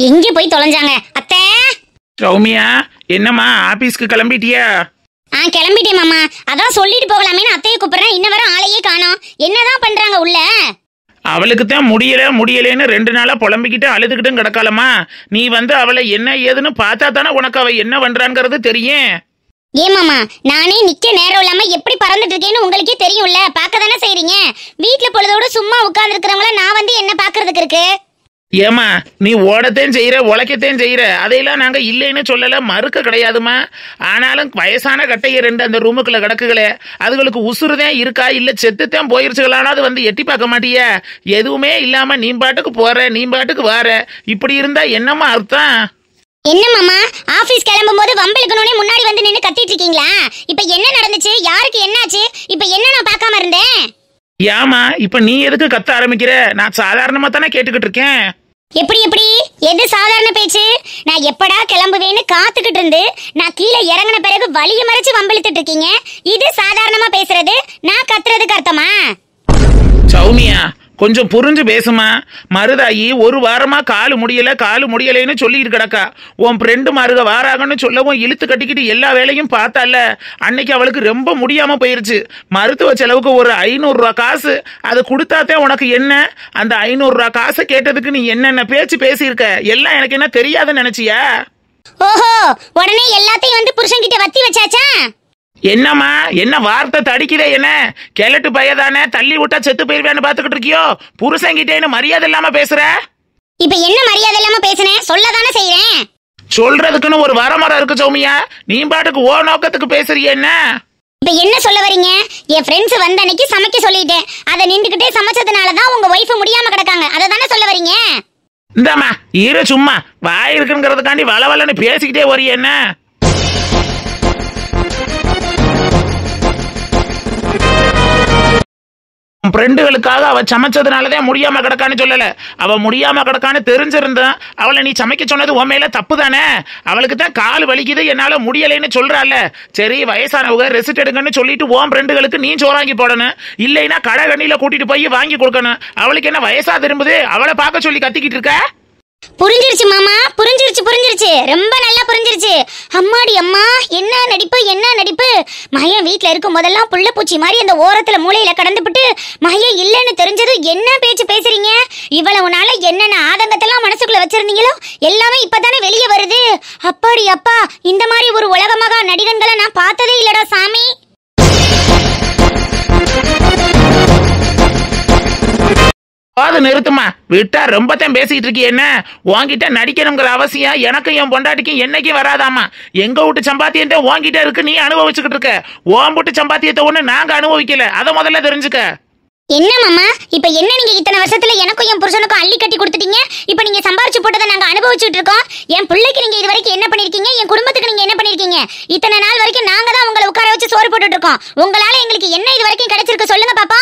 எங்க போய் தொலைஞ்சாங்க அத்தை சௌமியா என்னம்மா ஆபீஸ்க்கு கிளம்பிட்டியா ஆ கிளம்பிட்டேன் மாமா அதான் சொல்லிட்டு போகலாமேன்னு அத்தையை கூப்பிடுறேன் இன்ன வரை ஆளையே காணோம் என்னதான் பண்றாங்க உள்ள அவளுக்கு தான் முடியல முடியலன்னு ரெண்டு நாளா புலம்பிக்கிட்டு அழுதுகிட்டும் கிடக்காலம்மா நீ வந்து அவளை என்ன ஏதுன்னு பார்த்தா தானே உனக்கு அவ என்ன பண்றாங்கிறது தெரியும் ஏன் மாமா நானே நிக்க நேரம் இல்லாம எப்படி பறந்துட்டு இருக்கேன்னு உங்களுக்கே தெரியும்ல பார்க்க தானே செய்றீங்க வீட்ல பொழுதோட சும்மா உட்கார்ந்து இருக்கிறவங்கள நான் வந்து என்ன பாக்குறதுக்கு இருக்கு ஏமா நீ ஓடத்தையும் செய்யற உழைக்கத்தையும் செய்யற அதையெல்லாம் நாங்க இல்லைன்னு சொல்லல மறுக்க கிடையாதுமா ஆனாலும் வயசான கட்டைய ரெண்டு அந்த ரூமுக்குள்ள கிடக்குகளே அதுகளுக்கு உசுறுதான் இருக்கா இல்ல செத்துத்தான் போயிருச்சுகளானாவது வந்து எட்டி பார்க்க மாட்டியா எதுவுமே இல்லாம நீ பாட்டுக்கு போற நீ பாட்டுக்கு வார இப்படி இருந்தா என்னம்மா அர்த்தம் என்ன மாமா ஆபீஸ் கிளம்பும் போது வம்பிழுக்கணும்னே முன்னாடி வந்து நின்னு கத்திட்டு இருக்கீங்களா இப்ப என்ன நடந்துச்சு யாருக்கு என்னாச்சு இப்ப என்ன நான் பார்க்காம இருந்தேன் ஏமா இப்ப நீ எதுக்கு கத்த ஆரம்பிக்கிற நான் சாதாரணமா தானே கேட்டுக்கிட்டு இருக்கேன் எப்படி எப்படி எது சாதாரண பேச்சு நான் எப்படா கிளம்புவேன்னு காத்துக்கிட்டு இருந்து நான் கீழே இறங்கின பிறகு வலிய மறைச்சு வம்பிழுத்துட்டு இருக்கீங்க இது சாதாரணமா பேசுறது நான் கத்துறதுக்கு அர்த்தமா சௌமியா கொஞ்சம் புரிஞ்சு பேசுமா மருதாயி ஒரு வாரமா காலு முடியல காலு முடியலைன்னு சொல்லிட்டு கிடக்கா உன் ஃப்ரெண்டு மருக வாராகன்னு சொல்லவும் இழுத்து கட்டிக்கிட்டு எல்லா வேலையும் பார்த்தால அன்னைக்கு அவளுக்கு ரொம்ப முடியாம போயிருச்சு மருத்துவ செலவுக்கு ஒரு ஐநூறு ரூபா காசு அதை கொடுத்தாதான் உனக்கு என்ன அந்த ஐநூறு ரூபா காசை கேட்டதுக்கு நீ என்னென்ன பேச்சு பேசியிருக்க எல்லாம் எனக்கு என்ன தெரியாதுன்னு நினைச்சியா ஓஹோ உடனே எல்லாத்தையும் வந்து புருஷன்கிட்ட வத்தி வச்சாச்சா என்னம்மா என்ன வார்த்தை தடிக்குதே என்ன கிழட்டு பையதானே தள்ளி விட்டா செத்து போயிருவேன்னு பாத்துக்கிட்டு இருக்கியோ புருஷங்கிட்டேன்னு மரியாதை இல்லாம பேசுற இப்ப என்ன மரியாதை இல்லாம பேசுனேன் சொல்லதானே செய்றேன் சொல்றதுக்குன்னு ஒரு வரமரம் இருக்கு சௌமியா நீ பாட்டுக்கு ஓ நோக்கத்துக்கு பேசுறிய என்ன இப்ப என்ன சொல்ல வரீங்க என் ஃப்ரெண்ட்ஸ் வந்த அன்னைக்கு சமைக்க சொல்லிட்டேன் அதை நின்றுகிட்டே சமைச்சதுனால தான் உங்க ஒய்ஃப் முடியாம கிடக்காங்க அதை தானே சொல்ல வரீங்க இந்தாம்மா இரு சும்மா வாய் இருக்குங்கிறதுக்காண்டி வளவலன்னு பேசிக்கிட்டே வரிய என்ன உன் ஃப்ரெண்டுகளுக்காக அவ சமைச்சதுனாலதான் முடியாம கிடக்கான்னு சொல்லல அவ முடியாம கிடக்கான்னு தெரிஞ்சிருந்தா அவளை நீ சமைக்க சொன்னது உன் மேல தப்பு தானே அவளுக்கு தான் கால் வலிக்குது என்னால முடியலைன்னு சொல்றால சரி வயசானவங்க ரெசிட் எடுங்கன்னு சொல்லிட்டு உன் ஃப்ரெண்டுகளுக்கு நீ சோறாங்கி போடணும் இல்லைன்னா கடை கண்ணில கூட்டிட்டு போய் வாங்கி கொடுக்கணும் அவளுக்கு என்ன வயசா திரும்புது அவளை பார்க்க சொல்லி கத்திக்கிட்டு இருக்க புரிஞ்சிருச்சு மாமா புரிஞ்சிருச்சு புரிஞ்சிருச்சு ரொம்ப நல்லா புரிஞ்சிருச்சு அம்மாடி அம்மா என்ன நடிப்பு என்ன நடிப்பு மயம் வீட்ல இருக்கும் போதெல்லாம் புள்ள பூச்சி மாதிரி அந்த ஓரத்துல மூலையில கடந்துபிட்டு மயம் இல்லைன்னு தெரிஞ்சது என்ன பேச்சு பேசுறீங்க இவ்வளவு நாள என்னென்ன ஆதங்கத்தெல்லாம் மனசுக்குள்ள வச்சிருந்தீங்களோ எல்லாமே இப்பதானே வெளியே வருது அப்பாடி அப்பா இந்த மாதிரி ஒரு உலகமகா நடிகன்களை நான் பார்த்ததே இல்லடா சாமி போது நிறுத்துமா விட்டா ரொம்ப தான் பேசிட்டு இருக்கிய என்ன உன்கிட்ட நடிக்கணுங்கிற அவசியம் எனக்கும் என் பொண்டாட்டிக்கும் என்னைக்கும் வராதாமா எங்க வீட்டு சம்பாத்தியத்தை உன்கிட்ட இருக்கு நீ அனுபவிச்சுக்கிட்டு இருக்க உன் வீட்டு சம்பாத்தியத்தை ஒண்ணு நாங்க அனுபவிக்கல அதை முதல்ல தெரிஞ்சுக்க என்ன மாமா இப்ப என்ன நீங்க இத்தனை வருஷத்துல எனக்கும் என் புருஷனுக்கும் அள்ளி கட்டி கொடுத்துட்டீங்க இப்ப நீங்க சம்பாரிச்சு போட்டதை நாங்க அனுபவிச்சுட்டு இருக்கோம் என் பிள்ளைக்கு நீங்க இது வரைக்கும் என்ன பண்ணிருக்கீங்க என் குடும்பத்துக்கு நீங்க என்ன பண்ணிருக்கீங்க இத்தனை நாள் வரைக்கும் நாங்க தான் உங்களை உட்கார வச்சு சோறு போட்டுட்டு இருக்கோம் உங்களால எங்களுக்கு என்ன இது வரைக்கும் கிடைச்சிருக்கு சொல்லுங்க பாப்பா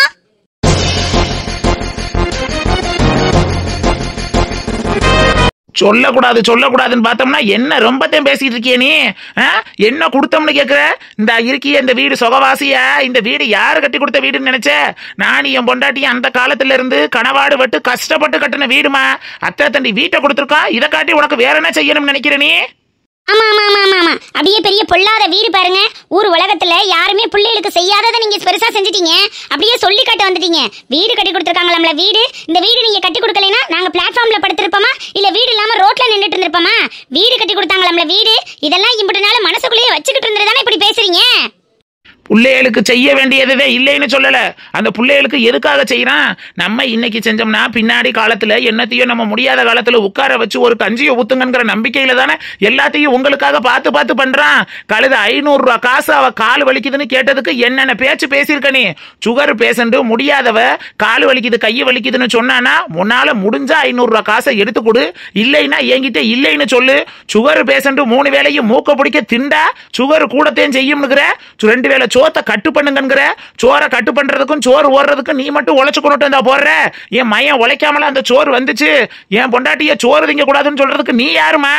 சொல்லக்கூடாது சொல்லக்கூடாதுன்னு பார்த்தோம்னா என்ன ரொம்ப தான் பேசிட்டு இருக்கிய நீ ஆ? என்ன கொடுத்தோம்னு கேக்குற இந்த இருக்கிய இந்த வீடு சொகவாசியா இந்த வீடு யாரு கட்டி கொடுத்த வீடுன்னு நினைச்ச நான் என் பொண்டாட்டியும் அந்த காலத்துல இருந்து கனவாடு விட்டு கஷ்டப்பட்டு கட்டின வீடுமா அத்தை தண்டி வீட்டை கொடுத்துருக்கோம் இதை காட்டி உனக்கு வேற என்ன செய்யணும்னு நினைக்கிற நீ ஆமா ஆமா ஆமா ஆமா ஆமா அப்படியே பெரிய பொல்லாத வீடு பாருங்க ஊர் உலகத்துல யாருமே பிள்ளைகளுக்கு செய்யாததை நீங்க பெருசா செஞ்சிட்டீங்க அப்படியே சொல்லி காட்ட வந்துட்டீங்க வீடு கட்டி கொடுத்துருக்காங்களாம்ல வீடு இந்த வீடு நீங்க கட்டி கொடுக்கலைன்னா நாங்க பிளாட்ஃபார்ம்ல படுத்திருப்போமா இல்ல வீடு இல்லாம ரோட்ல நின்னுட்டு இருந்திருப்போமா வீடு கட்டி கொடுத்தாங்களாம்ல வீடு இதெல்லாம் இம்புட்டு நாள் மனசுக்குள்ளேயே வச்சுக்கிட்டு இருந்ததுதானே இப்படி பேசுறீங்க பிள்ளைகளுக்கு செய்ய வேண்டியதே இல்லைன்னு சொல்லல அந்த பிள்ளைகளுக்கு எதுக்காக செய்யறான் நம்ம இன்னைக்கு செஞ்சோம்னா பின்னாடி காலத்துல என்னத்தையும் நம்ம முடியாத காலத்துல உட்கார வச்சு ஒரு கஞ்சியை ஊத்துங்கிற நம்பிக்கையில தானே எல்லாத்தையும் உங்களுக்காக பார்த்து பார்த்து பண்றான் கழுத ஐநூறு ரூபா காசு அவ கால் வலிக்குதுன்னு கேட்டதுக்கு என்னென்ன பேச்சு பேசியிருக்க நீ சுகர் பேஷண்ட் முடியாதவ கால் வலிக்குது கை வலிக்குதுன்னு சொன்னானா முன்னால முடிஞ்சா ஐநூறு ரூபா காசை எடுத்து கொடு இல்லைன்னா என்கிட்ட இல்லைன்னு சொல்லு சுகர் பேஷண்ட் மூணு வேளையும் மூக்க பிடிக்க திண்டா சுகர் கூடத்தையும் செய்யும்னுங்கிற ரெண்டு வேளை சோத்தை கட்டு பண்ணுங்கிற சோறை கட்டு பண்றதுக்கும் சோறு ஓடுறதுக்கும் நீ மட்டும் உழைச்சு கொண்டு வந்தா போடுற என் மையன் உழைக்காமல அந்த சோறு வந்துச்சு என் பொண்டாட்டிய சோறு திங்க கூடாதுன்னு சொல்றதுக்கு நீ யாருமா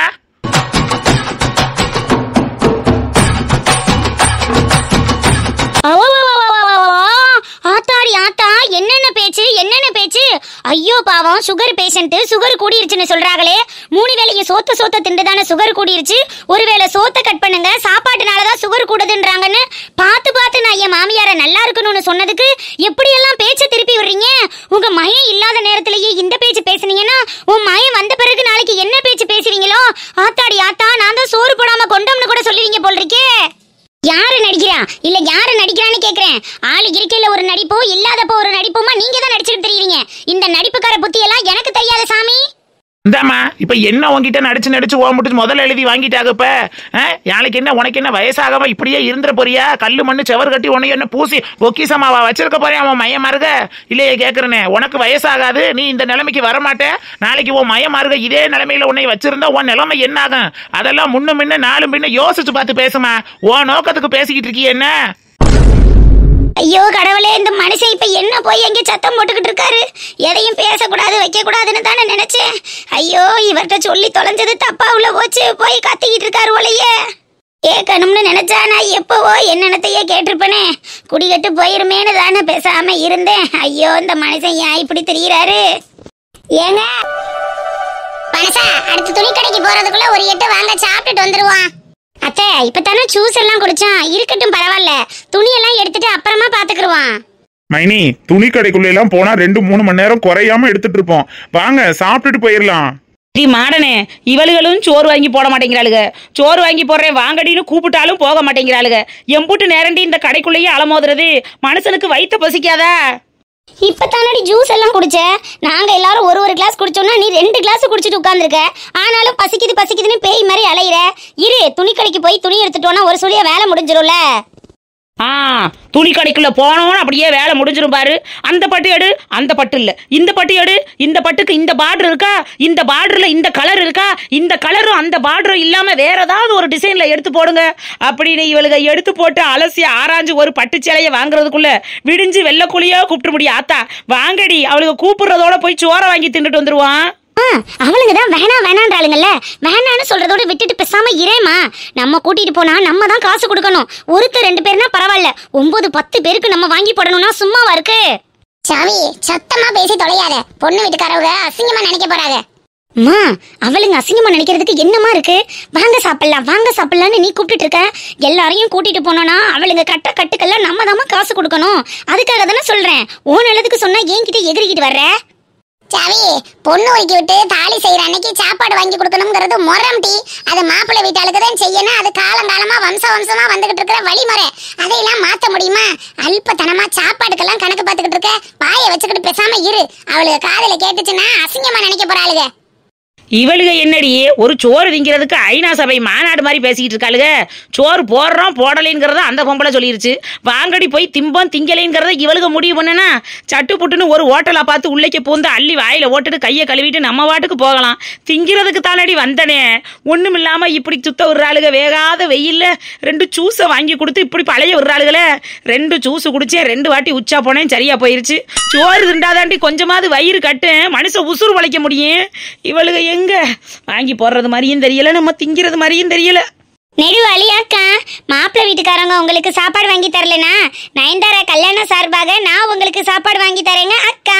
ஆத்தாடி ஆத்தா என்னென்ன பேச்சு என்னென்ன பேச்சு ஐயோ ஐயோ பாவம் சுகர் பேஷண்ட் சுகர் கூடிருச்சுன்னு சொல்றாங்களே மூணு வேளையும் சோத்த சோத்த திண்டுதானே சுகர் கூடிருச்சு ஒருவேளை சோத்த கட் பண்ணுங்க சாப்பாட்டுனாலதான் சுகர் கூடுதுன்றாங்கன்னு பார்த்து பார்த்து நான் என் மாமியார நல்லா இருக்கணும்னு சொன்னதுக்கு எப்படியெல்லாம் பேச்ச திருப்பி விடுறீங்க உங்க மயம் இல்லாத நேரத்திலேயே இந்த பேச்சு பேசுனீங்கன்னா உன் மயம் வந்த பிறகு நாளைக்கு என்ன பேச்சு பேசுவீங்களோ ஆத்தாடி ஆத்தா நான் தான் சோறு போடாம கொண்டோம்னு கூட சொல்லுவீங்க போல் இருக்கே யாரு நடிக்கிறா இல்ல யாரு நடிக்கிறான்னு கேக்குறேன் ஆளு இருக்கையில ஒரு நடிப்போ இல்லாதப்போ ஒரு நடிப்புமா நீங்க தான் நடிச்சுட்டு தெரியுறீங்க இந்த நடிப்புக்கார புத்தி எல்லாம் எனக்கு தெரியாத சாமி இந்தாம்மா இப்ப என்ன உன்கிட்ட நடிச்சு நடிச்சு ஓம்பிட்டு முதல்ல எழுதி வாங்கிட்டாக இப்ப ஆ? நாளைக்கு என்ன உனக்கு என்ன வயசாகாம இப்படியே இருந்துற போறியா கல்லு மண்ணு செவர் கட்டி உன்னை என்ன பூசி பொக்கிசமாவா வச்சிருக்க போறியா அவன் மையம் மாறுக இல்லையே கேக்குறனே உனக்கு வயசாகாது நீ இந்த நிலைமைக்கு வர மாட்டே நாளைக்கு உன் மையம் மாறுக இதே நிலைமையில உன்னை வச்சிருந்தா உன் நிலைமை என்ன ஆகும் அதெல்லாம் முன்ன முன்ன நாலு பின்ன யோசிச்சு பார்த்து பேசுமா உன் நோக்கத்துக்கு பேசிக்கிட்டு இருக்கிய என்ன ஐயோ கடவுளே இந்த மனுஷன் இப்ப என்ன போய் எங்க சத்தம் போட்டுக்கிட்டு இருக்காரு எதையும் பேசக்கூடாது வைக்க கூடாதுன்னு தானே நினைச்சேன் ஐயோ இவர்கிட்ட சொல்லி தொலைஞ்சது தப்பா உள்ள போச்சு போய் கத்திக்கிட்டு இருக்காரு ஒலையே கேட்கணும்னு நினைச்சா நான் எப்பவோ என்னென்னத்தையே கேட்டிருப்பேனே குடிகட்டு போயிருமேன்னு தானே பேசாம இருந்தேன் ஐயோ இந்த மனுஷன் ஏன் இப்படி தெரியறாரு ஏங்க மனசா அடுத்த துணி கடைக்கு போறதுக்குள்ள ஒரு எட்டு வாங்க சாப்பிட்டுட்டு வந்துருவான் அத்தை இப்பதானே ஜூஸ் எல்லாம் குடிச்சான் இருக்கட்டும் பரவாயில்ல துணியெல்லாம் எடுத்துட்டு அப்புறமா பாத்துக்கிடுவான் மைனி துணி கடைக்குள்ள எல்லாம் போனா ரெண்டு மூணு மணி நேரம் குறையாம எடுத்துட்டு இருப்போம் வாங்க சாப்பிட்டுட்டு போயிடலாம் டி மாடனே இவளுகளும் சோறு வாங்கி போட மாட்டேங்கிறாளுக சோறு வாங்கி போடுறேன் வாங்கடின்னு கூப்பிட்டாலும் போக மாட்டேங்கிறாளுக எம்புட்டு நேரண்டி இந்த கடைக்குள்ளேயே அலமோதுறது மனுஷனுக்கு வயித்த பசிக்காதா இப்பதானடி ஜூஸ் எல்லாம் குடிச்ச நாங்க எல்லாரும் ஒரு ஒரு கிளாஸ் குடிச்சோம்னா நீ ரெண்டு கிளாஸ் குடிச்சிட்டு உட்கார்ந்திருக்க ஆனாலும் பசிக்குது பசிக்குதுன்னு பேய் மாதிரி அலையிற இரு துணி கடைக்கு போய் துணி எடுத்துட்டோம்னா ஒரு சுழிய வேலை முடிஞ்சிரும்ல ஆ துணி கடைக்குள்ள போனோன்னு அப்படியே வேலை முடிஞ்சிரும் பாரு அந்த பட்டு எடு அந்த பட்டு இல்ல இந்த பட்டு எடு இந்த பட்டுக்கு இந்த பார்டர் இருக்கா இந்த பார்டர்ல இந்த கலர் இருக்கா இந்த கலரும் அந்த பார்டரும் இல்லாம வேற ஏதாவது ஒரு டிசைன்ல எடுத்து போடுங்க அப்படின்னு இவளுக எடுத்து போட்டு அலசி ஆராய்ஞ்சு ஒரு பட்டு சேலையை வாங்குறதுக்குள்ள விடிஞ்சு வெள்ளக்குழியோ கூப்பிட்டு முடியும் ஆத்தா வாங்கடி அவளுக்கு கூப்பிடுறதோட போய் சோறை வாங்கி தின்னுட்டு வந்துருவான் ஆ, அவளுங்க தான் வேணா வேணான்றாளுங்கல்ல வேணான்னு சொல்றதோட விட்டுட்டு பேசாம இரேமா நம்ம கூட்டிட்டு போனா நம்ம தான் காசு கொடுக்கணும் ஒருத்தர் ரெண்டு பேர்னா பரவாயில்ல ஒன்பது பத்து பேருக்கு நம்ம வாங்கி போடணும்னா சும்மாவா இருக்கு சாவி சத்தமா பேசி தொலையாத பொண்ணு வீட்டுக்காரவங்க அசிங்கமா நினைக்க போறாங்க அம்மா அவளுங்க அசிங்கமா நினைக்கிறதுக்கு என்னமா இருக்கு வாங்க சாப்பிடலாம் வாங்க சாப்பிடலாம்னு நீ கூப்பிட்டு இருக்க எல்லாரையும் கூட்டிட்டு போனோம்னா அவளுங்க கட்ட கட்டுக்கெல்லாம் நம்ம தாம்மா காசு கொடுக்கணும் அதுக்காக தானே சொல்றேன் ஓ நல்லதுக்கு சொன்னா என்கிட்ட எகிரிக்கிட்டு வர்ற சாவி பொண்ணு ஒதுக்கி விட்டு தாலி செய்யற அன்னைக்கு சாப்பாடு வாங்கி கொடுக்கணுங்கிறது முறம் டி அது மாப்பிள்ளை வீட்டாளுக்கு தான் செய்யணும் அது காலங்காலமா வம்ச வம்சமா வந்துகிட்டு இருக்கிற வழிமுறை அதையெல்லாம் மாத்த முடியுமா அல்பத்தனமா சாப்பாடுக்கெல்லாம் கணக்கு பார்த்துக்கிட்டு இருக்க வாயை வச்சுக்கிட்டு பேசாம இரு அவளுக்கு காதுல கேட்டுச்சுன்னா அசிங்கமா நினைக்க போறாளுங்க இவளுக என்னடி ஒரு சோறு திங்கிறதுக்கு ஐநா சபை மாநாடு மாதிரி பேசிக்கிட்டு இருக்காளுக சோறு போடுறோம் போடலைங்கிறத அந்த பொம்பளை சொல்லிருச்சு வாங்கடி போய் திம்போம் திங்கலைங்கிறத இவளுக முடிவு பண்ணுனா சட்டு புட்டுன்னு ஒரு ஹோட்டலா பார்த்து உள்ளேக்க பூந்து அள்ளி வாயில ஓட்டுட்டு கையை கழுவிட்டு நம்ம வாட்டுக்கு போகலாம் திங்கிறதுக்கு தானடி வந்தனே ஒண்ணும் இல்லாம இப்படி சுத்த விடுறாளுக வேகாத வெயில்ல ரெண்டு ஜூஸை வாங்கி கொடுத்து இப்படி பழைய விடுறாளுகளே ரெண்டு ஜூஸ் குடிச்சேன் ரெண்டு வாட்டி உச்சா போனேன் சரியா போயிருச்சு சோறு திண்டாதாண்டி கொஞ்சமாவது வயிறு கட்டு மனுஷன் உசுறு வளைக்க முடியும் இவளுக எங்க வாங்கி போடுறது மாதிரியும் தெரியல நம்ம திங்கிறது மாதிரியும் தெரியல நெடுவாளி அக்கா மாப்பிள்ளை வீட்டுக்காரங்க உங்களுக்கு சாப்பாடு வாங்கி தரலனா நயன்தாரா கல்யாணம் சார்பாக நான் உங்களுக்கு சாப்பாடு வாங்கி தரேங்க அக்கா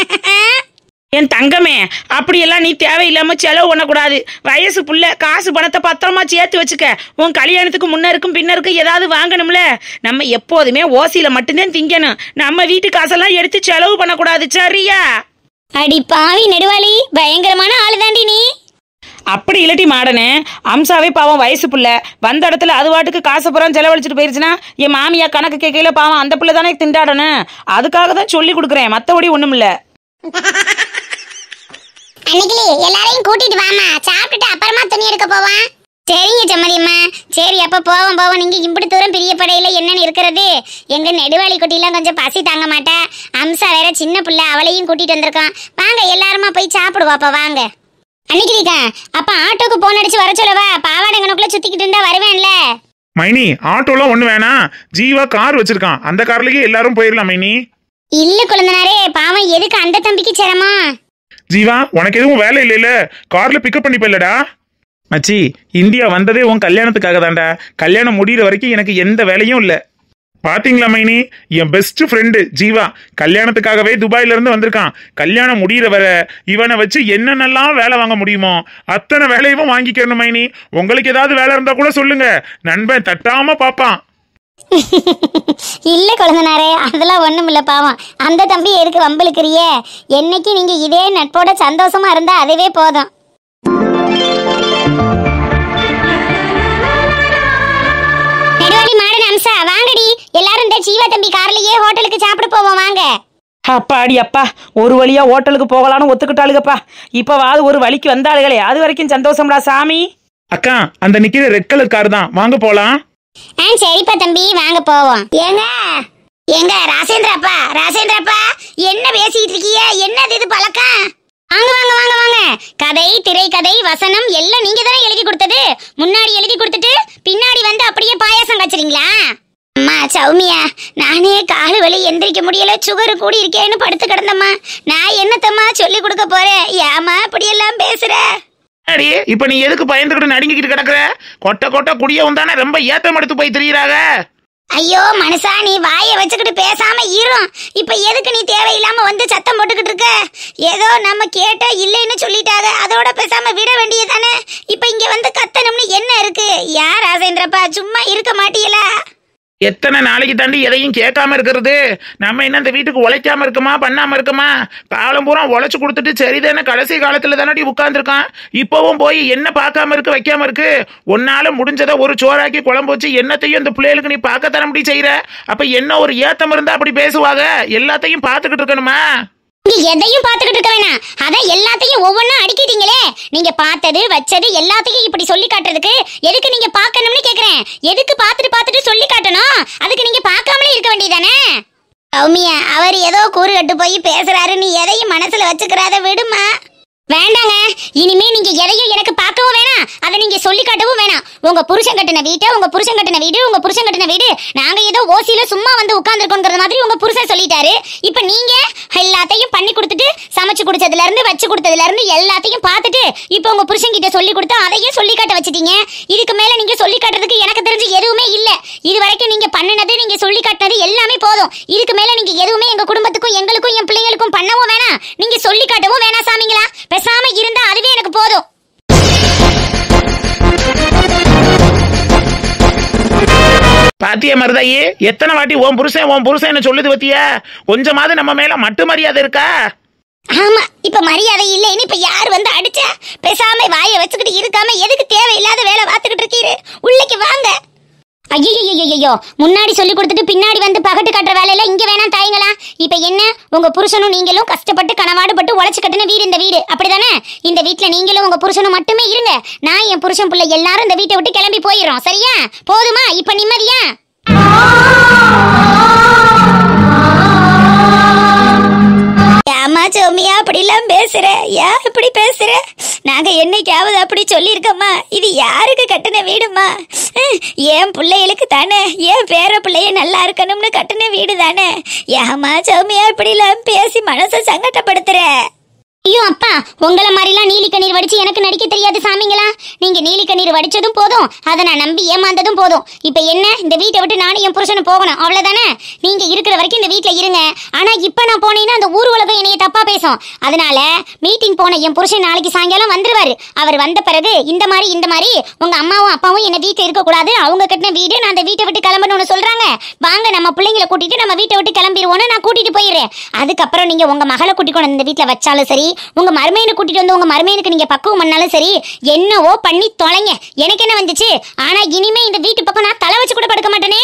என் தங்கமே அப்படியெல்லாம் நீ தேவையில்லாம செலவு பண்ணக்கூடாது வயசு புள்ள காசு பணத்தை பத்திரமா சேர்த்து வச்சுக்க உன் கல்யாணத்துக்கு முன்ன இருக்கும் பின்ன இருக்கும் ஏதாவது வாங்கணும்ல நம்ம எப்போதுமே ஓசியில மட்டும்தான் திங்கணும் நம்ம வீட்டு காசெல்லாம் எடுத்து செலவு பண்ணக்கூடாது சரியா அடி பாவி நெடுவாளி பயங்கரமான ஆளு தாண்டி நீ அப்படி இல்லாட்டி மாடனே அம்சாவே பாவம் வயசு புள்ள வந்த இடத்துல அது வாட்டுக்கு காசு புறம் செலவழிச்சிட்டு போயிருச்சுன்னா என் மாமியா கணக்கு கேட்கல பாவம் அந்த புள்ள தானே திண்டாடணும் அதுக்காக தான் சொல்லி கொடுக்குறேன் மற்றபடி ஒன்றும் இல்லை அன்னைக்கு எல்லாரையும் கூட்டிட்டு வாமா சாப்பிட்டுட்டு அப்புறமா துணி எடுக்க போவான் சரிங்க சம்மதியம்மா சரி அப்ப போவோம் போவோம் நீங்க இம்பிட்டு தூரம் பிரிய படையில என்னன்னு இருக்கிறது எங்க நெடுவாளி குட்டிலாம் கொஞ்சம் பசி தாங்க மாட்டா அம்சா வேற சின்ன புள்ள அவளையும் கூட்டிட்டு வந்திருக்கான் வாங்க எல்லாருமா போய் சாப்பிடுவாப்பா வாங்க அன்னைக்கு அப்ப ஆட்டோக்கு போன் அடிச்சு வர சொல்லவா பாவாடங்கனுக்குள்ள சுத்திக்கிட்டு இருந்தா வருவேன்ல மைனி ஆட்டோலாம் ஒண்ணு வேணாம் ஜீவா கார் வச்சிருக்கான் அந்த கார்லயே எல்லாரும் போயிடலாம் மைனி இல்ல குழந்தனாரே பாவம் எதுக்கு அந்த தம்பிக்கு சிரமா ஜீவா உனக்கு எதுவும் வேலை இல்லைல்ல கார்ல பிக்கப் பண்ணிப்பல்லடா மச்சி இந்தியா வந்ததே உன் கல்யாணத்துக்காக தான்டா கல்யாணம் முடியிற வரைக்கும் எனக்கு எந்த வேலையும் இல்ல பாத்தீங்களா மைனி என் பெஸ்ட் ஃப்ரெண்டு ஜீவா கல்யாணத்துக்காகவே துபாயில இருந்து வந்திருக்கான் கல்யாணம் முடியிற வரை இவனை வச்சு என்னென்னலாம் வேலை வாங்க முடியுமோ அத்தனை வேலையும் வாங்கிக்கணும் மைனி உங்களுக்கு ஏதாவது வேலை இருந்தா கூட சொல்லுங்க நண்பன் தட்டாம பாப்பான் இல்ல குழந்தனாரே அதெல்லாம் ஒண்ணும் இல்ல பாவம் அந்த தம்பி எதுக்கு வம்பிழுக்கிறியே என்னைக்கு நீங்க இதே நட்போட சந்தோஷமா இருந்தா அதுவே போதும் நெடுவாளி மாடன் அம்சா வாங்கடி எல்லாரும் இந்த ஜீவா தம்பி கார்லயே ஹோட்டலுக்கு சாப்பிட போவோம் வாங்க அப்பாடி அப்பா ஒரு வழியா ஹோட்டலுக்கு போகலான்னு ஒத்துக்கிட்டாளுகப்பா இப்பவாது ஒரு வழிக்கு வந்தாளுகளே அது வரைக்கும் சந்தோஷம்டா சாமி அக்கா அந்த நிக்கிற ரெட் கலர் கார் தான் வாங்க போலாம் ஆ சரிப்பா தம்பி வாங்க போவோம் ஏங்க ஏங்க ராசேந்திரப்பா ராசேந்திரப்பா என்ன பேசிட்டு இருக்கீங்க என்னது இது பழக்கம் வாங்க வாங்க வாங்க வாங்க கதை திரைக்கதை வசனம் எல்லாம் நீங்க தானே எழுதி கொடுத்தது முன்னாடி எழுதி கொடுத்துட்டு பின்னாடி வந்து அப்படியே பாயாசம் காய்ச்சறீங்களா அம்மா சௌமியா நானே காலு வலி எந்திரிக்க முடியல சுகர் கூடி இருக்கேன்னு படுத்து கிடந்தம்மா நான் என்னத்தம்மா சொல்லி கொடுக்க போறேன் ஏமா இப்படியெல்லாம் பேசுற அடி இப்ப நீ எதுக்கு பயந்துகிட்டு நடுங்கிக்கிட்டு கிடக்குற கொட்டை கொட்டை குடியவும் தானே ரொம்ப ஏத்தம் எடுத்து போய் திரியிறாங்க ஐயோ மனுஷா நீ வாயை வச்சுக்கிட்டு பேசாம இரும் இப்ப எதுக்கு நீ தேவையில்லாம வந்து சத்தம் போட்டுக்கிட்டு இருக்க ஏதோ நம்ம கேட்டா இல்லைன்னு சொல்லிட்டாங்க அதோட பேசாம விட வேண்டியதானே இப்ப இங்க வந்து கத்தணும்னு என்ன இருக்கு யார் ராசேந்திரப்பா சும்மா இருக்க மாட்டீங்களா எத்தனை நாளைக்கு தாண்டி எதையும் கேட்காம இருக்கிறது நம்ம என்ன இந்த வீட்டுக்கு உழைக்காம இருக்குமா பண்ணாம இருக்குமா காலம் பூரா உழைச்சு கொடுத்துட்டு சரிதானே கடைசி காலத்துல தானடி உட்கார்ந்துருக்கான் இப்பவும் போய் என்ன பார்க்காம இருக்கு வைக்காம இருக்கு உன்னால முடிஞ்சதை ஒரு சோறாக்கி குழம்பு வச்சு என்னத்தையும் இந்த பிள்ளைகளுக்கு நீ பார்க்க தர முடி செய்யற அப்ப என்ன ஒரு ஏத்தம் இருந்தா அப்படி பேசுவாங்க எல்லாத்தையும் பார்த்துக்கிட்டு இருக்கணுமா நீங்க எதையும் பார்த்துக்கிட்டு இருக்க வேணாம் அதான் எல்லாத்தையும் ஒவ்வொன்றா அடிக்கிட்டீங்களே நீங்க பார்த்தது வச்சது எல்லாத்தையும் இப்படி சொல்லி காட்டுறதுக்கு எதுக்கு நீங்க பார்க்கணும்னு கேக்குறேன் எதுக்கு பார்த்துட்டு பார்த்துட்டு சொல்லி காட்டணும் அதுக்கு நீங்க பார்க்காமலே இருக்க வேண்டியதானே சௌமியா அவர் ஏதோ கூறு கட்டு போய் பேசுறாரு நீ எதையும் மனசுல வச்சுக்கிறாத விடுமா வேண்டாங்க இனிமே நீங்க எதையும் எனக்கு பார்க்கவும் வேணாம் அதை நீங்க சொல்லி காட்டவும் வேணாம் உங்க புருஷன் கட்டின வீட்டை உங்க புருஷன் கட்டின வீடு உங்க புருஷன் கட்டின வீடு நாங்க ஏதோ ஓசியில சும்மா வந்து உட்கார்ந்துருக்கோங்கிறது மாதிரி உங்க புருஷன் சொல்லிட்டாரு இப்ப நீங்க எல்லாத்தையும் பண்ணி கொடுத்துட்டு சமைச்சு குடிச்சதுல இருந்து வச்சு கொடுத்ததுல இருந்து எல்லாத்தையும் பார்த்துட்டு இப்ப உங்க புருஷன் கிட்ட சொல்லி கொடுத்து அதையும் சொல்லி காட்ட வச்சிட்டீங்க இதுக்கு மேல நீங்க சொல்லி காட்டுறதுக்கு எனக்கு தெரிஞ்சு எதுவுமே இல்ல இது வரைக்கும் நீங்க பண்ணினது நீங்க சொல்லி காட்டினது எல்லாமே போதும் இதுக்கு மேல நீங்க எதுவுமே எங்க குடும்பத்துக்கும் எங்களுக்கும் என் பிள்ளைங்களுக்கும் பண்ணவும் வேணாம் நீங்க சொல்லி காட்டவும் வேணாம் சாமிங்களா பேசாம இருந்தா அதுவே எனக்கு போதும் பாத்திய மருதாயி எத்தனை வாட்டி உன் புருஷன் உன் புருஷன் சொல்லுது பத்தியா கொஞ்சமாவது நம்ம மேல மட்டு மரியாதை இருக்கா ஆமா இப்ப மரியாதை இல்லைன்னு இப்ப யார் வந்து அடிச்சா பேசாம வாயை வச்சுக்கிட்டு இருக்காம எதுக்கு தேவையில்லாத வேலை பார்த்துக்கிட்டு இருக்கீரு உள்ளைக்கு வாங்க ஐயோ முன்னாடி சொல்லி கொடுத்துட்டு பின்னாடி வந்து பகட்டு கட்டுற வேலையில இங்க வேணாம் தாய்ங்களா இப்ப என்ன உங்க புருஷனும் நீங்களும் கஷ்டப்பட்டு கனவாடுபட்டு உழைச்சு கட்டின வீடு இந்த வீடு அப்படிதானே இந்த வீட்ல நீங்களும் உங்க புருஷனும் மட்டுமே இருங்க நான் என் புருஷன் பிள்ளை எல்லாரும் இந்த வீட்டை விட்டு கிளம்பி போயிடுறோம் சரியா போதுமா இப்ப நிம்மதியா ஏமா சோமியா அப்படிலாம் பேசுற ஏன் இப்படி பேசுற நாங்க என்னைக்காவது அப்படி சொல்லியிருக்கோமா இது யாருக்கு கட்டின வீடுமா ஹம், என் பிள்ளைகளுக்கு தானே என் பேர பிள்ளைய நல்லா இருக்கணும்னு கட்டின வீடு தானே ஏமா சோமியா இப்படிலாம் பேசி மனசை சங்கடப்படுத்துற ஐயோ அப்பா உங்களை மாதிரிலாம் நீலி கண்ணீர் வடிச்சு எனக்கு நடிக்க தெரியாது சாமிங்களா நீங்க நீலி கண்ணீர் வடிச்சதும் போதும் அதை நான் நம்பி ஏமாந்ததும் போதும் இப்போ என்ன இந்த வீட்டை விட்டு நானும் என் புருஷனும் போகணும் அவ்வளவுதானே நீங்க இருக்கிற வரைக்கும் இந்த வீட்ல இருங்க ஆனா இப்போ நான் போனேன்னா அந்த ஊர் உலகம் என்னைய தப்பா பேசும் அதனால மீட்டிங் போன என் புருஷன் நாளைக்கு சாயங்காலம் வந்துருவாரு அவர் வந்த பிறகு இந்த மாதிரி இந்த மாதிரி உங்க அம்மாவும் அப்பாவும் என்ன வீட்டில் இருக்க கூடாது அவங்க கட்டின வீடு நான் அந்த வீட்டை விட்டு கிளம்பணும்னு சொல்றாங்க வாங்க நம்ம பிள்ளைங்களை கூட்டிட்டு நம்ம வீட்டை விட்டு கிளம்பிடுவோன்னு நான் கூட்டிட்டு போயிடுறேன் அதுக்கப்புறம் நீங்க உங்க மகளை கூட்டிட்டு கொண்டு இந்த வீட்டில் வச்சாலும் சரி உங்க மருமையனை கூட்டிட்டு வந்து உங்க மருமையனுக்கு நீங்க பக்குவம் பண்ணாலும் சரி என்னவோ பண்ணி தொலைங்க எனக்கு என்ன வந்துச்சு ஆனா இனிமே இந்த வீட்டு பக்கம் நான் தலை வச்சு கூட படுக்க மாட்டேனே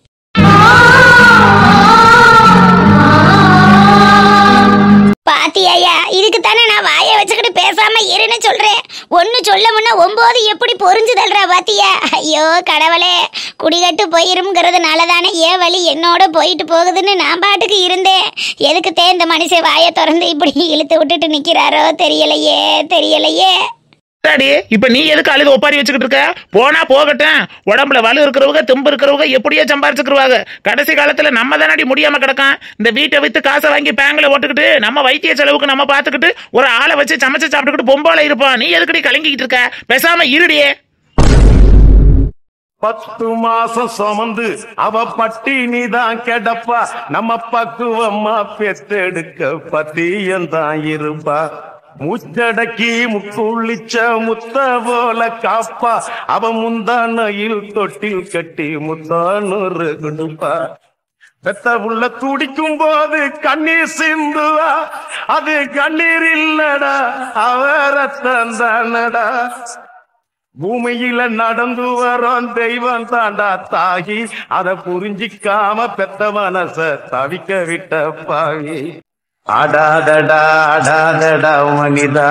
பாத்தியாயா இதுக்கு தானே நான் வாயை வச்சுக்கிட்டு பேசாம இருன்னு சொல்றேன் ஒன்னு சொல்ல முன்ன ஒன்பது எப்படி பொறிஞ்சு தள்ளுற பாத்தியா ஐயோ கடவுளே குடிகட்டு போயிரும்ங்கிறதுனால தானே ஏன் வழி என்னோட போயிட்டு போகுதுன்னு நான் பாட்டுக்கு இருந்தேன் எதுக்கு தே இந்த மனுஷன் வாயை திறந்து இப்படி இழுத்து விட்டுட்டு நிக்கிறாரோ தெரியலையே தெரியலையே டாடி இப்ப நீ எதுக்கு அழுது ஒப்பாரி வச்சுக்கிட்டு இருக்க போனா போகட்டும் உடம்புல வலு இருக்கிறவங்க தெம்பு இருக்கிறவங்க எப்படியோ சம்பாரிச்சுக்கிருவாங்க கடைசி காலத்துல நம்ம தானடி முடியாம கிடக்கான் இந்த வீட்டை வித்து காசை வாங்கி பேங்க்ல ஓட்டுக்கிட்டு நம்ம வைத்திய செலவுக்கு நம்ம பாத்துக்கிட்டு ஒரு ஆளை வச்சு சமைச்சு சாப்பிட்டுக்கிட்டு பொம்போல இருப்போம் நீ எதுக்கடி கலங்கிக்கிட்டு இருக்க பேசாம இருடியே பத்து மாசம் சுமந்து அவ பட்டினி தான் கிடப்பா நம்ம பக்குவம்மா பெத்தெடுக்க பத்தியந்தான் இருப்பா முச்சடக்கி முக்குளிச்ச முத்த போல காப்பா அவ முந்தானையில் தொட்டில் கட்டி முத்தானூறு கொடுப்பா பெத்த உள்ள துடிக்கும் போது கண்ணீர் சிந்துவா அது கண்ணீர் இல்லடா அவரத்தன் தானடா பூமியில நடந்து வரோம் தெய்வம் தாண்டா தாகி அத புரிஞ்சிக்காம பெத்த மனச தவிக்க விட்ட பாவி அடாதடா அடாதடா மனிதா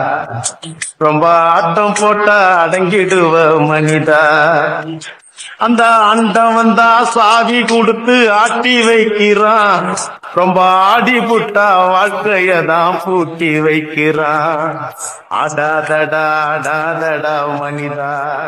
ரொம்ப ஆட்டம் போட்டா அடங்கிடுவ மனிதா அந்த அண்டம் வந்தா சாவி கொடுத்து ஆட்டி வைக்கிறான் ரொம்ப ஆடி புட்டா வாழ்க்கைய தான் பூட்டி வைக்கிறான் அடாதடா அடாதடா மனிதா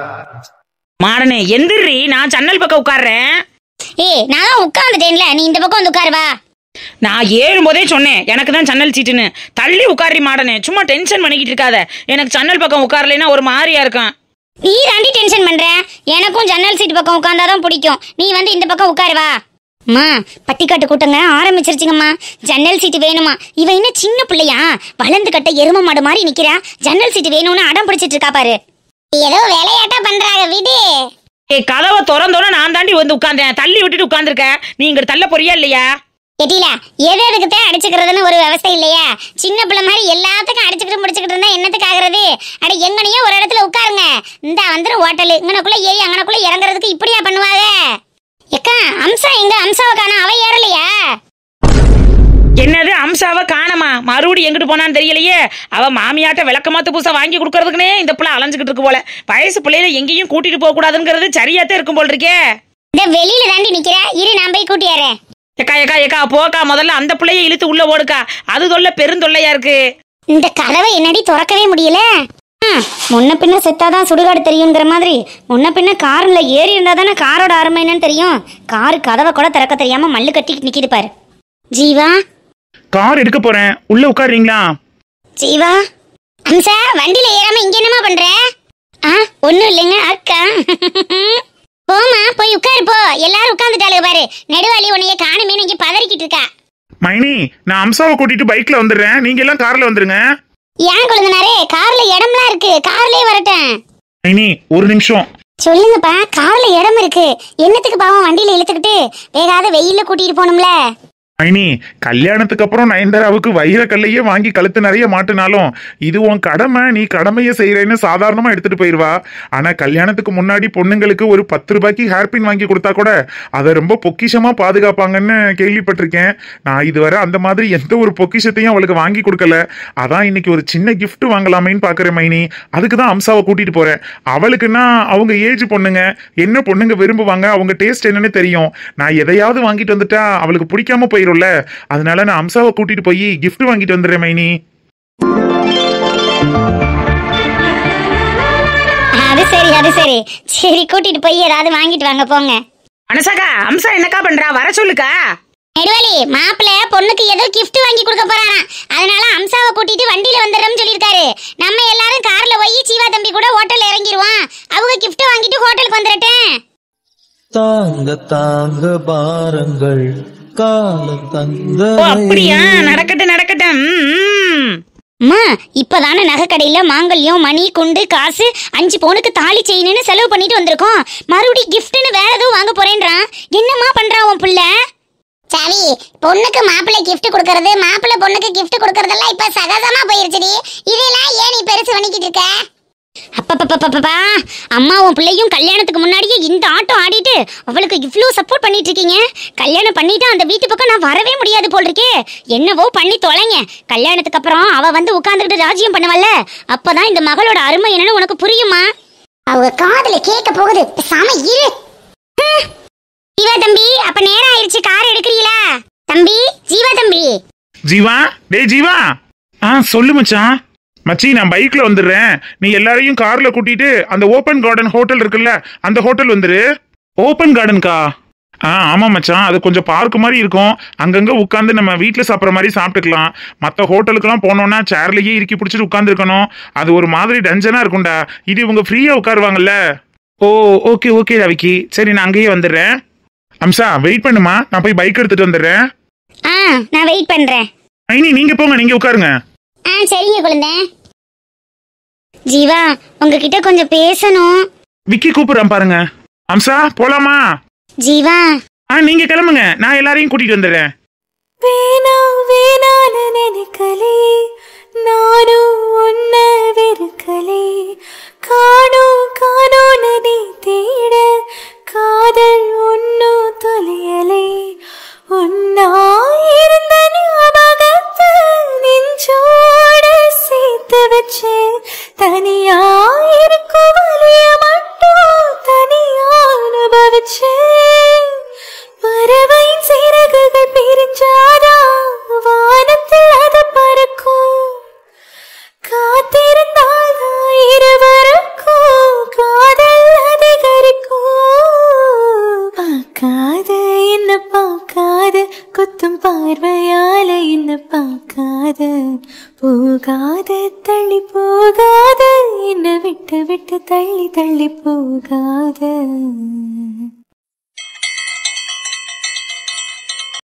மாடனே எந்திரி நான் சன்னல் பக்கம் உட்கார்றேன் ஏய் நான் தான் உட்காந்துட்டேன்ல நீ இந்த பக்கம் வந்து உட்காரு வா நான் ஏறும்போதே சொன்னேன் எனக்கு தான் சன்னல் சீட்டுன்னு தள்ளி உட்காரி மாடனே சும்மா டென்ஷன் பண்ணிக்கிட்டு இருக்காத எனக்கு சன்னல் பக்கம் உட்காரலைன்னா ஒரு மாதிரியா இருக்கும் நீ தாண்டி டென்ஷன் பண்ற எனக்கும் ஜன்னல் சீட் பக்கம் உட்கார்ந்தாதான் பிடிக்கும் நீ வந்து இந்த பக்கம் உட்காரு வா அம்மா பட்டிக்காட்டு கூட்டங்க ஆரம்பிச்சிருச்சுங்கம்மா ஜன்னல் சீட்டு வேணுமா இவ என்ன சின்ன பிள்ளையா வளர்ந்து கட்ட எரும மாடு மாதிரி நிக்கிறா ஜன்னல் சீட்டு வேணும்னு அடம் பிடிச்சிட்டு இருக்கா பாரு ஏதோ விளையாட்டா பண்றாங்க விடு ஏ கதவை திறந்தோட நான் தாண்டி வந்து உட்கார்ந்தேன் தள்ளி விட்டுட்டு உட்கார்ந்துருக்க நீ இங்க தள்ள போறியா இல்லையா எட்டில எது எதுக்கு தான் அடிச்சுக்கிறதுன்னு ஒரு விவசாயம் இல்லையா சின்ன பிள்ளை மாதிரி எல்லாத்துக்கும் அடிச்சுக்கிட்டு முடிச்சுக்கிட்டு இருந்தா என்னத்துக்கு ஆகுறது அட எங்கனையோ ஒரு இடத்துல உட்காருங்க இந்த வந்துரும் ஹோட்டல் இங்கனக்குள்ள ஏறி அங்கனக்குள்ள இறங்குறதுக்கு இப்படியா பண்ணுவாங்க எக்கா அம்சா எங்க அம்சாவை காணோம் அவ ஏறலையா என்னது அம்சாவை காணமா மறுபடி எங்கிட்டு போனான்னு தெரியலையே அவ மாமியாட்ட விளக்கமாத்து பூசை வாங்கி கொடுக்கறதுக்குனே இந்த பிள்ளை அலைஞ்சுக்கிட்டு இருக்கு போல வயசு பிள்ளையில எங்கேயும் கூட்டிட்டு போக கூடாதுங்கிறது சரியாத்தான் இருக்கும் போல் இருக்கே இந்த வெளியில தாண்டி நிக்கிற இரு நான் போய் கூட்டியாரேன் ஏக்கா ஏக்கா ஏக்கா போக்கா முதல்ல அந்த பிள்ளைய இழுத்து உள்ள ஓடுக்கா அது தொல்லை பெருந்தொல்லையா இருக்கு இந்த கதவை என்னடி திறக்கவே முடியல ம், முன்ன பின்ன செத்தாதான் சுடுகாடு தெரியுங்கிற மாதிரி முன்ன பின்ன கார்ல ஏறி இருந்தா தானே காரோட அருமை என்னன்னு தெரியும் காரு கதவை கூட திறக்க தெரியாம மல்லு கட்டி நிக்கிது பாரு ஜீவா கார் எடுக்க போறேன் உள்ள உட்காருறீங்களா ஜீவா அம்சா வண்டியில ஏறாம இங்க என்னமா பண்ற ஆ ஒண்ணும் இல்லைங்க அக்கா போமா போய் உட்காரு போ எல்லாரும் உட்கார்ந்துட்டாளுங்க பாரு நெடுவாளி உன்னைய காணுமே இங்க பதறிக்கிட்டு இருக்கா மைனி நான் அம்சாவை கூட்டிட்டு பைக்ல வந்துடுறேன் நீங்க எல்லாம் கார்ல வந்துருங்க ஏன் கொழுந்தனாரே கார்ல இடம்லாம் இருக்கு கார்லயே வரட்டும் மைனி ஒரு நிமிஷம் சொல்லுங்கப்பா கார்ல இடம் இருக்கு என்னத்துக்கு பாவம் வண்டியில இழுத்துக்கிட்டு வேகாத வெயில்ல கூட்டிட்டு போகணும்ல மைனி கல்யாணத்துக்கு அப்புறம் நயன்தாராவுக்கு வைர கல்லையே வாங்கி கழுத்து நிறைய மாட்டினாலும் இது உன் கடமை நீ கடமையை செய்யறேன்னு சாதாரணமா எடுத்துட்டு போயிருவா ஆனா கல்யாணத்துக்கு முன்னாடி பொண்ணுங்களுக்கு ஒரு பத்து ரூபாய்க்கு ஹேர்பின் வாங்கி கொடுத்தா கூட அதை ரொம்ப பொக்கிஷமா பாதுகாப்பாங்கன்னு கேள்விப்பட்டிருக்கேன் நான் இதுவரை அந்த மாதிரி எந்த ஒரு பொக்கிஷத்தையும் அவளுக்கு வாங்கி கொடுக்கல அதான் இன்னைக்கு ஒரு சின்ன gift வாங்கலாமேன்னு பாக்குறேன் மைனி அதுக்கு தான் அம்சாவை கூட்டிட்டு போறேன் அவளுக்குன்னா அவங்க ஏஜ் பொண்ணுங்க என்ன பொண்ணுங்க விரும்புவாங்க அவங்க டேஸ்ட் என்னன்னு தெரியும் நான் எதையாவது வாங்கிட்டு வந்துட்டா அவளுக்கு பிடிக்காம போயிரும்ல அதனால நான் அம்சாவை கூட்டிட்டு போய் gift வாங்கிட்டு வந்துடுறேன் மைனி அது சரி அது சரி சரி கூட்டிட்டு போய் ஏதாவது வாங்கிட்டு வாங்க போங்க மனசாக்கா அம்சா என்னக்கா பண்றா வர சொல்லுக்கா நெடுவாளி மாப்பிள்ள பொண்ணுக்கு ஏதோ gift வாங்கி கொடுக்க போறாராம் அதனால அம்சாவை கூட்டிட்டு வண்டியில வந்துடுறோம்னு சொல்லியிருக்காரு நம்ம எல்லாரும் கார்ல போய் சீவா தம்பி கூட ஹோட்டல்ல இறங்கிடுவோம் அவங்க gift வாங்கிட்டு ஹோட்டலுக்கு வந்துடட்டேன் தாங்க தாங்க பாரங்கள் காலம் தந்த ஓ அப்படியா நடக்கட்டும் நடக்கட்டும் ம், ம். அம்மா இப்பதானே நகை கடையில மாங்கல்யம் மணி குண்டு காசு அஞ்சு பவுனுக்கு தாலி செயின்னு செலவு பண்ணிட்டு வந்திருக்கோம் மறுபடியும் கிஃப்ட்னு வேற எதுவும் வாங்க போறேன்றான் என்னம்மா பண்றான் உன் புள்ள சரி பொண்ணுக்கு மாப்பிள்ளை gift கொடுக்கறது மாப்பிள்ளை பொண்ணுக்கு gift கொடுக்கறதெல்லாம் இப்ப சகஜமா போயிருச்சுடி இதெல்லாம் ஏன் நீ பெருசு பண்ணிக்கிட்டு இருக்க அப்பப்பப்பப்பப்பா அம்மா உன் பிள்ளையும் கல்யாணத்துக்கு முன்னாடியே இந்த ஆட்டம் ஆடிட்டு அவளுக்கு இவ்ளோ சப்போர்ட் பண்ணிட்டு இருக்கீங்க கல்யாணம் பண்ணிட்டா அந்த வீட்டு பக்கம் நான் வரவே முடியாது போல் இருக்கே என்னவோ பண்ணி தொலைங்க கல்யாணத்துக்கு அப்புறம் அவ வந்து உட்கார்ந்துக்கிட்டு ராஜ்யம் பண்ணுவல்ல அப்பதான் இந்த மகளோட அருமை என்னன்னு உனக்கு புரியுமா அவங்க காதுல கேட்க போகுது சாம இரு ஹம். ஜீவா தம்பி அப்ப நேரம் ஆயிருச்சு கார் எடுக்கிறீங்களா தம்பி ஜீவா தம்பி ஜீவா டேய் ஜீவா ஆ சொல்லு மச்சான் மச்சி நான் பைக்ல வந்துடுறேன் நீ எல்லாரையும் கார்ல கூட்டிட்டு அந்த ஓப்பன் கார்டன் ஹோட்டல் இருக்குல்ல அந்த ஹோட்டல் வந்துரு ஓப்பன் கார்டன்கா ஆ ஆமா மச்சான் அது கொஞ்சம் பார்க் மாதிரி இருக்கும் அங்கங்க உட்காந்து நம்ம வீட்டில் சாப்பிட்ற மாதிரி சாப்பிட்டுக்கலாம் மற்ற ஹோட்டலுக்குலாம் போனோம்னா சேர்லயே இறுக்கி பிடிச்சிட்டு உட்காந்துருக்கணும் அது ஒரு மாதிரி டஞ்சனா இருக்கும்டா இது இவங்க ஃப்ரீயா உட்காருவாங்கல்ல ஓ ஓகே ஓகே ரவிக்கி சரி நான் அங்கேயே வந்துடுறேன் அம்சா வெயிட் பண்ணுமா நான் போய் பைக் எடுத்துட்டு வந்துடுறேன் ஆ நான் வெயிட் பண்றேன் மைனி நீங்க போங்க நீங்க உட்காருங்க ஆ சரிங்க குழந்தை ஜீவா உங்ககிட்ட கொஞ்சம் பேசணும் விக்கி கூப்பிடுறேன் பாருங்க அம்சா போலாமா ஜீவா ஆ நீங்க கிளம்புங்க நான் எல்லாரையும் கூட்டிட்டு வந்துடுறேன் வேணா வேணான்னு நினைக்கலே நானும் உன்ன வெறுக்கலே காணும் காணும் நதி தேட காதல் ஒன்னும் தொலையலே உன்னா இருந்த ஞாபகத்தை நெஞ்சோட சேர்த்து வச்சு தனியா இருக்கும் வலிய மட்டும் தனியா அனுபவிச்சேன் பறவையின் சிறகுகள் பிரிஞ்சாதா வானத்தில் அது பறக்கும் காத்திருந்தால் தான் இருவருக்கும் காதல் அதிகரிக்கும் பார்க்காத என்ன பார்க்காத குத்தும் பார்வையால என்ன பார்க்காத போகாத தள்ளி போகாத என்ன விட்டு விட்டு தள்ளி தள்ளி போகாத